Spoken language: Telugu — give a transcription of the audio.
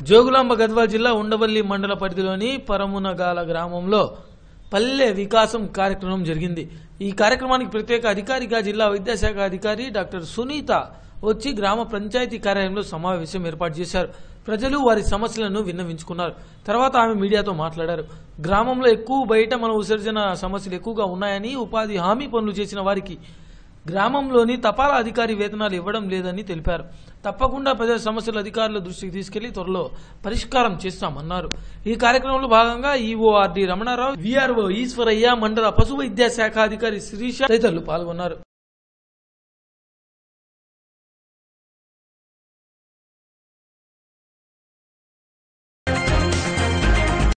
జోగులాంబ గద్వాల జిల్లా ఉండవల్లి మండల పరిధిలోని పరమునగాల గ్రామంలో పల్లె వికాసం కార్యక్రమం జరిగింది ఈ కార్యక్రమానికి ప్రత్యేక అధికారిగా జిల్లా విద్యాశాఖ అధికారి డాక్టర్ సునీత వచ్చి గ్రామ పంచాయతీ కార్యాలయంలో సమావేశం ఏర్పాటు చేశారు ప్రజలు వారి సమస్యలను విన్నవించుకున్నారు తర్వాత ఆమె మీడియాతో మాట్లాడారు గ్రామంలో ఎక్కువ బయట మన విసర్జన సమస్యలు ఎక్కువగా ఉన్నాయని ఉపాధి హామీ పనులు చేసిన వారికి గ్రామంలోని తపాలా అధికారి వేతనాలు ఇవ్వడం లేదని తెలిపారు తప్పకుండా ప్రజా సమస్యల అధికారుల దృష్టికి తీసుకెళ్లి త్వరలో పరిష్కారం చేస్తామన్నారు ఈ కార్యక్రమంలో భాగంగా ఈఓఆర్డి రమణారావు విఆర్ఓ ఈశ్వరయ్య మండల పశు వైద్య శాఖ అధికారి శిరీష తదితరులు పాల్గొన్నారు